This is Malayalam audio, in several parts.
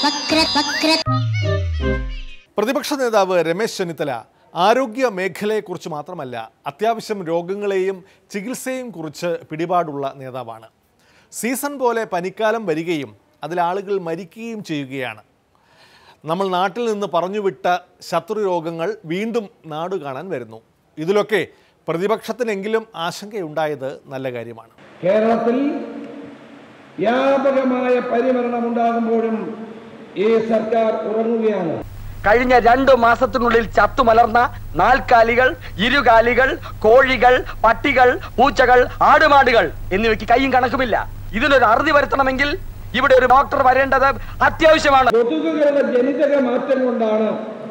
വക്ര വക്ര പ്രതിപക്ഷ നേതാവ് രമേശ് ചെന്നിത്തല ആരോഗ്യ മേഖലയെക്കുറിച്ച് മാത്രമല്ല അത്യാവശ്യം രോഗങ്ങളെയും ചികിത്സയും കുറിച്ച് പിടിപാടുള്ള നേതാവാണ് സീസൺ പോലെ പനിക്കാലം വരികയും അതിൽ ആളുകൾ മരിക്കുകയും ചെയ്യുകയാണ് നമ്മൾ നാട്ടിൽ നിന്ന് പറഞ്ഞുവിട്ട ശത്രുരോഗങ്ങൾ വീണ്ടും നാട് കാണാൻ വരുന്നു ഇതിലൊക്കെ പ്രതിപക്ഷത്തിനെങ്കിലും ആശങ്കയുണ്ടായത് നല്ല കാര്യമാണ് കേരളത്തിൽ വ്യാപകമായ പരിമരണമുണ്ടാകുമ്പോഴും ഈ സർക്കാർ ഉറങ്ങുകയാണ് കഴിഞ്ഞ രണ്ടു മാസത്തിനുള്ളിൽ ചത്തുമലർന്ന നാൽക്കാലികൾ ഇരുകാലികൾ കോഴികൾ പട്ടികൾ പൂച്ചകൾ ആടുമാടുകൾ എന്നിവയ്ക്ക് കൈയും കണക്കുമില്ല ഇതിനൊരു അറുതി വരുത്തണമെങ്കിൽ ഇവിടെ ഒരു ഡോക്ടർ വരേണ്ടത് അത്യാവശ്യമാണ് കൊതുകുകളുടെ ജനിതക മാറ്റം കൊണ്ടാണ്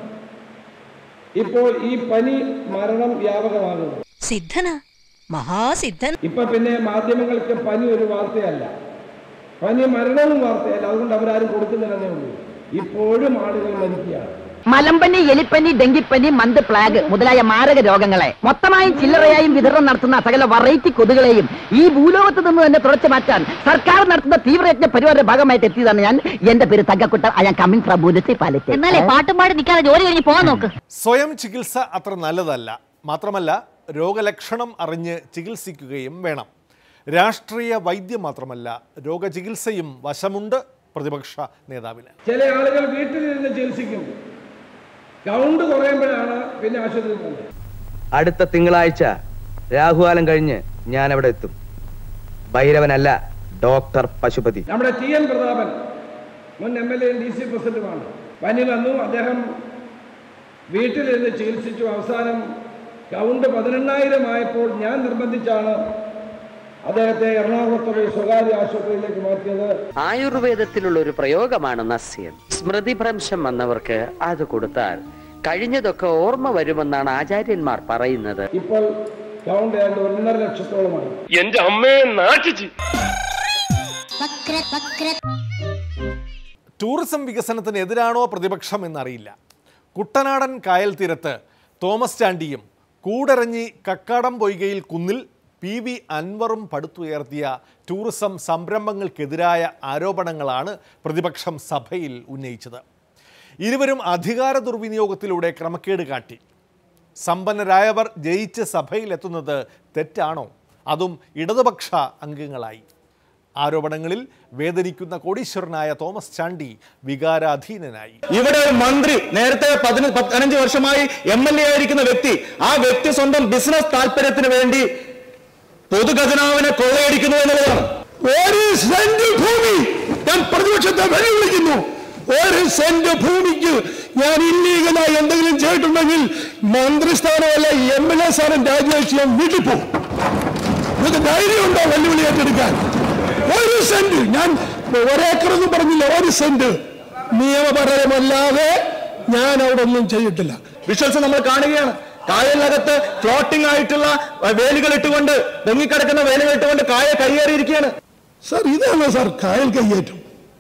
ഇപ്പോൾ ഈ പനി മരണം വ്യാപകമാകുന്നത് സിദ്ധനാ മഹാസിദ്ധൻ ഇപ്പൊ പിന്നെ മാധ്യമങ്ങൾക്ക് പനി ഒരു വാർത്തയല്ല പനി മരണവും വാർത്തയല്ല അതുകൊണ്ട് അവരാരും കൊടുക്കുന്നില്ലെന്നേ ഉള്ളൂ ഇപ്പോഴും ആളുകൾ മരിക്കുകയാണ് മലമ്പനി എലിപ്പനി ഡെങ്കിപ്പനി മന്ത് പ്ലാഗ് മുതലായ മാരക രോഗങ്ങളെ മൊത്തമായും ചില്ലറയായും വിതരണം നടത്തുന്ന സകല വെറൈറ്റി കൊതുകളെയും ഈ ഭൂലോകത്ത് നിന്ന് തന്നെ തുടച്ചു മാറ്റാൻ സർക്കാർ നടത്തുന്ന തീവ്രയജ്ഞ പരിപാടിയുടെ ഭാഗമായിട്ട് എത്തിയതാണ് ഞാൻ എന്റെ പേര് Thankakutta I am coming from municipality എന്നാലേ പാട്ടും പാടി നിൽക്കാതെ ജോലി കഴിഞ്ഞ് പോകാൻ നോക്ക് സ്വയം ചികിത്സ അത്ര നല്ലതല്ല മാത്രമല്ല രോഗലക്ഷണം അറിഞ്ഞ് ചികിത്സിക്കുകയും വേണം രാഷ്ട്രീയ വൈദ്യം മാത്രമല്ല രോഗചികിത്സയും വശമുണ്ട് പ്രതിപക്ഷ നേതാവിന് ചില ആളുകൾ വീട്ടിലിരുന്ന് ചികിത്സിക്കും കൗണ്ട് കുറയുമ്പോഴാണ് പിന്നെ ആശുപത്രിയിൽ പോകുന്നത് അടുത്ത തിങ്കളാഴ്ച രാഹുകാലം കഴിഞ്ഞ് ഞാൻ അവിടെ എത്തും ഭൈരവനല്ല ഡോക്ടർ പശുപതി നമ്മുടെ ടി എൻ പ്രതാപൻ മുൻ M L A D C പ്രസിഡന്റുമാണ് പനി വന്നു അദ്ദേഹം വീട്ടിലിരുന്ന് ചികിത്സിച്ചു അവസാനം കൗണ്ട് പതിനെണ്ണായിരം ആയപ്പോൾ ഞാൻ നിർബന്ധിച്ചാണ് അദ്ദേഹത്തെ എറണാകുളത്തുള്ള ഒരു സ്വകാര്യ ആശുപത്രിയിലേക്ക് മാറ്റിയത് ആയുർവേദത്തിലുള്ള ഒരു പ്രയോഗമാണ് നസ്യം സ്മൃതിഭ്രംശം വന്നവർക്ക് അത് കൊടുത്താൽ കഴിഞ്ഞതൊക്കെ ഓർമ്മ വരുമെന്നാണ് ആചാര്യന്മാർ പറയുന്നത് ഇപ്പോൾ കൗണ്ട് ഏതാണ്ട് ഒന്നര ലക്ഷത്തോളമായി വക്ര വക്ര ടൂറിസം വികസനത്തിന് എതിരാണോ പ്രതിപക്ഷം എന്നറിയില്ല കുട്ടനാടൻ കായൽ തീരത്ത് തോമസ് ചാണ്ടിയും കൂടരഞ്ഞി കക്കാടം പൊയ്കയിൽ കുന്നിൽ പി വി അൻവറും പടുത്തുയർത്തിയ ടൂറിസം സംരംഭങ്ങൾക്കെതിരായ ആരോപണങ്ങളാണ് പ്രതിപക്ഷം സഭയിൽ ഉന്നയിച്ചത് ഇരുവരും അധികാര ദുർവിനിയോഗത്തിലൂടെ ക്രമക്കേട് കാട്ടി സമ്പന്നരായവർ ജയിച്ച് സഭയിലെത്തുന്നത് തെറ്റാണോ അതും ഇടതുപക്ഷ അംഗങ്ങളായി ആരോപണങ്ങളിൽ വേദനിക്കുന്ന കോടീശ്വരനായ തോമസ് ചാണ്ടി വികാരാധീനനായി ഇവിടെ ഒരു മന്ത്രി നേരത്തെ പതിന പതിനഞ്ച് വർഷമായി എം എൽ എ ആയിരിക്കുന്ന വ്യക്തി ആ വ്യക്തി സ്വന്തം ബിസിനസ് താല്പര്യത്തിന് വേണ്ടി പൊതുഖജനാവിനെ കൊള്ളയടിക്കുന്നു എന്നുള്ളതാണ് ഒരു സെന്റ് ഭൂമി ഞാൻ പ്രതിപക്ഷത്തെ വെല്ലുവിളിക്കുന്നു ഒരു സെന്റ് ഭൂമിക്ക് ഞാൻ ഇല്ലീഗലായി എന്തെങ്കിലും ചെയ്തിട്ടുണ്ടെങ്കിൽ മന്ത്രിസ്ഥാനമല്ല എം എൽ എ സ്ഥാനം രാജിവെച്ച് ഞാൻ വീട്ടിൽ പോകും നിങ്ങൾക്ക് ധൈര്യമുണ്ടോ വെല്ലുവിളി ഏറ്റെടുക്കാൻ ഒരു സെന്റ് ഞാൻ ഒരേക്കറൊന്നും പറഞ്ഞില്ല ഒരു സെന്റ് നിയമപരമല്ലാതെ ഞാൻ അവിടെ ഒന്നും ചെയ്തിട്ടില്ല വിഷ്വൽസ് നമ്മൾ കാണുകയാണ് കായലിനകത്ത് ഫ്ലോട്ടിംഗ് ആയിട്ടുള്ള വേലുകൾ ഇട്ടുകൊണ്ട് പൊങ്ങിക്കിടക്കുന്ന വേലുകൾ ഇട്ടുകൊണ്ട് കായ കയ്യേറിയിരിക്കുകയാണ് സാർ ഇതാണോ സാർ കായൽ കയ്യേറ്റം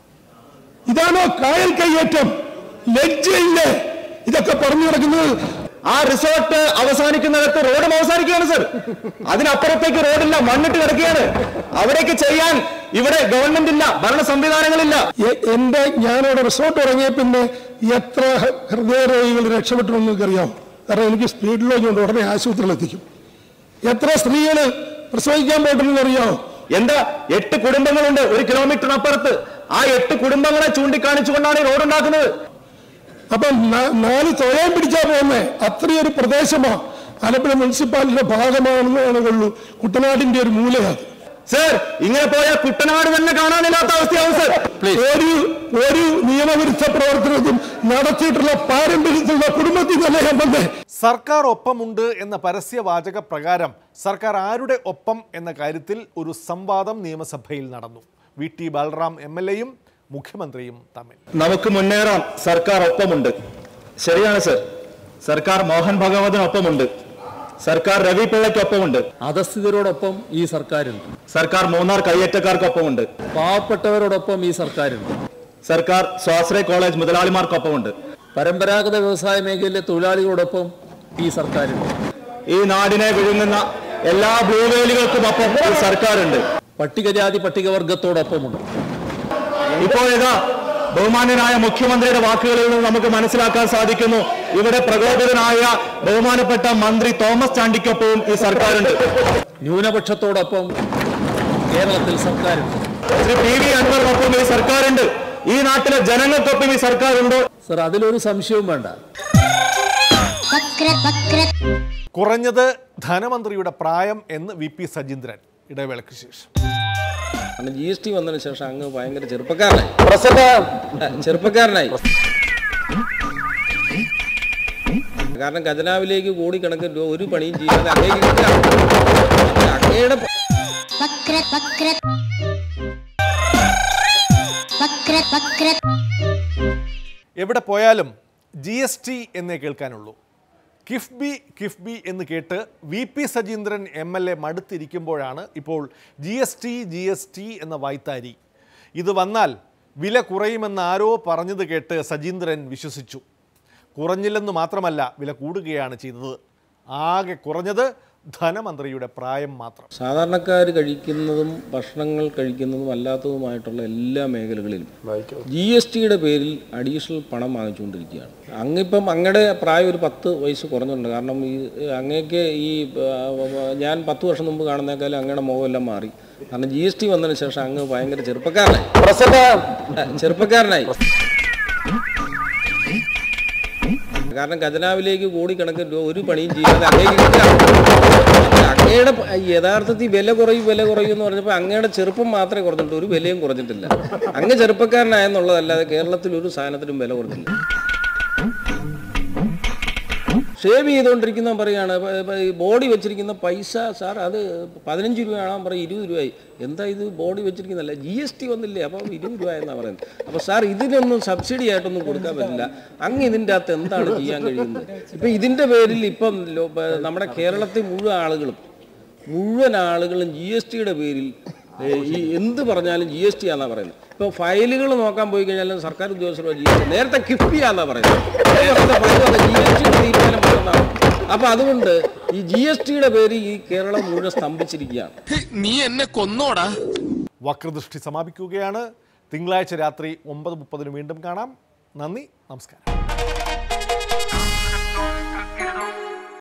ഇതാണോ കായൽ കയ്യേറ്റം ലജ്ജയില്ലേ ഇതൊക്കെ പറഞ്ഞു നടക്കുന്നത് ആ റിസോർട്ട് അവസാനിക്കുന്നിടത്ത് റോഡും അവസാനിക്കുകയാണ് സർ അതിനപ്പുറത്തേക്ക് റോഡില്ല മണ്ണിട്ട് കിടക്കുകയാണ് അവിടേക്ക് ചെയ്യാൻ ഇവിടെ ഗവൺമെന്റ് ഇല്ല ഭരണ സംവിധാനങ്ങളില്ല എന്റെ ഞാനവിടെ റിസോർട്ട് ഇറങ്ങിയ പിന്നെ എത്ര ഹൃദയരോഗികൾ രക്ഷപ്പെട്ടു എന്ന് നിങ്ങൾക്കറിയാം കാരണം എനിക്ക് സ്പീഡിലോ കൊണ്ട് ഉടനെ ആശുപത്രിയിൽ എത്തിക്കും എത്ര സ്ത്രീകള് പ്രസവിക്കാൻ പോയിട്ടുണ്ടെന്ന് അറിയാമോ എന്താ എട്ട് കുടുംബങ്ങളുണ്ട് ഒരു കിലോമീറ്ററിനപ്പുറത്ത് ആ എട്ട് കുടുംബങ്ങളെ ചൂണ്ടിക്കാണിച്ചുകൊണ്ടാണ് ഈ റോഡ് ഉണ്ടാക്കുന്നത് അപ്പൊ നാല് തൊഴാൻ പിടിച്ചാ പോകുന്നേ അത്രയൊരു പ്രദേശമാ ആലപ്പുഴ മുനിസിപ്പാലിറ്റിയുടെ ഭാഗമാണെന്ന് കൊള്ളൂ കുട്ടനാടിന്റെ ഒരു മൂലയാണ് സർ ഇങ്ങനെ പോയാൽ കുട്ടനാട് തന്നെ കാണാനില്ലാത്ത അവസ്ഥയാവും സർ ഒരു ഒരു നിയമവിരുദ്ധ പ്രവർത്തനവും നടത്തിയിട്ടുള്ള പാരമ്പര്യത്തിലുള്ള കുടുംബത്തിൽ തന്നെ ഞാൻ വന്നേ സർക്കാർ ഒപ്പമുണ്ട് എന്ന പരസ്യവാചക പ്രകാരം സർക്കാർ ആരുടെ ഒപ്പം എന്ന കാര്യത്തിൽ ഒരു സംവാദം നിയമസഭയിൽ നടന്നു V T Balram M L എയും മുഖ്യമന്ത്രിയും തമ്മിൽ നമുക്ക് മുന്നേറാം സർക്കാർ ഒപ്പമുണ്ട് ശരിയാണ് സർ സർക്കാർ മോഹൻ ഭഗവതിനൊപ്പമുണ്ട് സർക്കാർ രവി പിള്ളയ്ക്കൊപ്പമുണ്ട് അധസ്ഥിതരോടൊപ്പം ഈ സർക്കാരുണ്ട് സർക്കാർ മൂന്നാർ കയ്യേറ്റക്കാർക്കൊപ്പമുണ്ട് പാവപ്പെട്ടവരോടൊപ്പം ഈ സർക്കാരുണ്ട് സർക്കാർ സ്വാശ്രയ കോളേജ് മുതലാളിമാർക്കൊപ്പമുണ്ട് പരമ്പരാഗത വ്യവസായ മേഖലയിലെ തൊഴിലാളികളോടൊപ്പം ഈ സർക്കാരുണ്ട് ഈ നാടിനെ വിഴുങ്ങുന്ന എല്ലാ ബ്ലൂവേലുകൾക്കുമൊപ്പം ഒരു സർക്കാരുണ്ട് പട്ടികജാതി പട്ടികവർഗത്തോടൊപ്പമുണ്ട് ഇപ്പോൾ ഇതാ ബഹുമാന്യനായ മുഖ്യമന്ത്രിയുടെ വാക്കുകളിൽ നിന്ന് നമുക്ക് മനസ്സിലാക്കാൻ സാധിക്കുന്നു ഇവിടെ പ്രകോപിതനായ ബഹുമാനപ്പെട്ട മന്ത്രി തോമസ് ചാണ്ടിക്കൊപ്പവും ഈ സർക്കാരുണ്ട് ന്യൂനപക്ഷത്തോടൊപ്പം കേരളത്തിൽ സർക്കാരുണ്ട് ശ്രീ പി വി അൻവറിനൊപ്പം ഈ സർക്കാരുണ്ട് ഈ നാട്ടിലെ ജനങ്ങൾക്കൊപ്പം ഈ സർക്കാരുണ്ടോ സർ അതിലൊരു സംശയവും വേണ്ട വക്ര വക്ര കുറഞ്ഞത് ധനമന്ത്രിയുടെ പ്രായം എന്ന് വി പി സജീന്ദ്രൻ ഇടവേളയ്ക്ക് ശേഷം കാരണം ജി എസ് ടി വന്നതിന് ശേഷം അങ്ങ് ഭയങ്കര ചെറുപ്പക്കാരനായി ചെറുപ്പക്കാരനായി കാരണം ഖജനാവിലേക്ക് കോടിക്കണക്കിന് രൂപ ഒരു പണിയും ചെയ്യാതെ അങ്ങേക്ക് കിട്ടുക. അങ്ങയുടെ വക്ര വക്ര വക്ര വക്ര എവിടെ പോയാലും ജി എസ് ടി എന്നേ കേൾക്കാനുള്ളൂ കിഫ്ബി കിഫ്ബി എന്ന് കേട്ട് V P Sajeendran M L A മടുത്തിരിക്കുമ്പോഴാണ് ഇപ്പോൾ G S T G S T എന്ന വായ്ത്താരി ഇത് വന്നാൽ വില കുറയുമെന്ന് ആരോ പറഞ്ഞത് കേട്ട് സജീന്ദ്രൻ വിശ്വസിച്ചു കുറഞ്ഞില്ലെന്ന് മാത്രമല്ല വില കൂടുകയാണ് ചെയ്തത് ആകെ കുറഞ്ഞത് ധനമന്ത്രിയുടെ പ്രായം മാത്രം സാധാരണക്കാർ കഴിക്കുന്നതും ഭക്ഷണങ്ങൾ കഴിക്കുന്നതും അല്ലാത്തതുമായിട്ടുള്ള എല്ലാ മേഖലകളിലും ജി എസ് ടിയുടെ പേരിൽ അഡീഷണൽ പണം വാങ്ങിച്ചുകൊണ്ടിരിക്കുകയാണ് അങ്ങിപ്പം അങ്ങയുടെ പ്രായം ഒരു പത്ത് വയസ്സ് കുറഞ്ഞിട്ടുണ്ട് കാരണം ഈ അങ്ങേക്ക് ഈ ആ, ഞാൻ പത്ത് വർഷം മുമ്പ് കാണുന്നേക്കാളും അങ്ങയുടെ മുഖമെല്ലാം മാറി കാരണം ജി എസ് ടി വന്നതിന് ശേഷം അങ്ങ് ഭയങ്കര ചെറുപ്പക്കാരനായി ചെറുപ്പക്കാരനായി കാരണം ഖജനാവിലേക്ക് കോടിക്കണക്കിന് രൂപ ഒരു പണിയും ചെയ്യാതെ അങ്ങേക്ക് കിട്ടുക. അങ്ങയുടെ പ- യഥാർത്ഥത്തിൽ വില കുറയും വില കുറയും എന്ന് പറഞ്ഞപ്പോൾ അങ്ങയുടെ ചെറുപ്പം മാത്രമേ കുറഞ്ഞിട്ടുള്ളൂ ഒരു വിലയും കുറഞ്ഞിട്ടില്ല അങ്ങ് ചെറുപ്പക്കാരനായെന്നുള്ളതല്ലാതെ കേരളത്തിൽ ഒരു സാധനത്തിനും വില കുറഞ്ഞില്ല ഷേവ് ചെയ്തുകൊണ്ടിരിക്കുന്ന പറയാണ് പ- പ- ഈ ബോഡി വെച്ചിരിക്കുന്ന പൈസ സാർ അത് പതിനഞ്ച് രൂപയാണോ പറയും ഇരുപത് രൂപയായി എന്താ ഇത് ബോഡി വെച്ചിരിക്കുന്നതല്ല ജി എസ് ടി വന്നില്ലേ അപ്പം ഇരുപത് രൂപ എന്നാണ് പറയുന്നത് അപ്പോൾ സാർ ഇതിനൊന്നും സബ്സിഡി ആയിട്ടൊന്നും കൊടുക്കാൻ പറ്റില്ല അങ്ങ് ഇതിൻ്റെ അകത്ത് എന്താണ് ചെയ്യാൻ കഴിയുന്നത് ഇപ്പം ഇതിൻ്റെ പേരിൽ ഇപ്പം ലോ- പ- നമ്മുടെ കേരളത്തിൽ മുഴുവൻ ആളുകളും മുഴുവൻ ആളുകളും ജി എസ് ടിയുടെ പേരിൽ ഏ, ഈ എന്ത് പറഞ്ഞാലും ജി എസ് ടി ആണെന്നാണ് പറയുന്നത് ഇപ്പോൾ ഫയലുകൾ നോക്കാൻ പോയി കഴിഞ്ഞാലും സർക്കാർ ഉദ്യോഗസ്ഥർ ജി എസ് ടി നേരത്തെ കിഫ്ബി ആണെന്നാണ് പറയുന്നത് നേരത്തെ ഫയൽ ജി എസ് ടിയുടെ തീരുമാനം പറയുന്നതാണ് അപ്പോൾ അതുകൊണ്ട് ഈ ജി എസ് ടിയുടെ പേര് ഈ കേരളം മുഴുവൻ സ്തംഭിച്ചിരിക്കുകയാണ് നീ എന്നെ കൊന്നോടാ വക്രദൃഷ്ടി സമാപിക്കുകയാണ് തിങ്കളാഴ്ച രാത്രി ഒമ്പത് മുപ്പതിന് വീണ്ടും കാണാം നന്ദി നമസ്കാരം